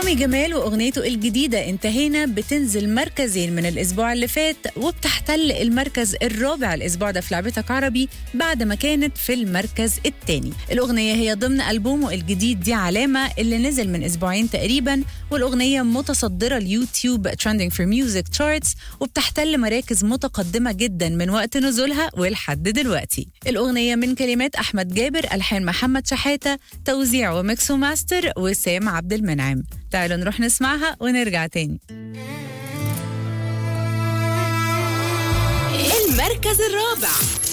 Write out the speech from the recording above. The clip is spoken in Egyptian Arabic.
رامي جمال واغنيته الجديده انتهينا بتنزل مركزين من الاسبوع اللي فات وبتحتل المركز الرابع الاسبوع ده في لعبتك عربي بعد ما كانت في المركز الثاني الاغنيه هي ضمن البومه الجديد دي علامه اللي نزل من اسبوعين تقريبا والاغنيه متصدره اليوتيوب ترندنج فور ميوزك تشارتس وبتحتل مراكز متقدمه جدا من وقت نزولها ولحد دلوقتي الاغنيه من كلمات احمد جابر الحان محمد شحاته توزيع وميكس وماستر وسام عبد المنعم تعالوا نروح نسمعها ونرجع تاني المركز الرابع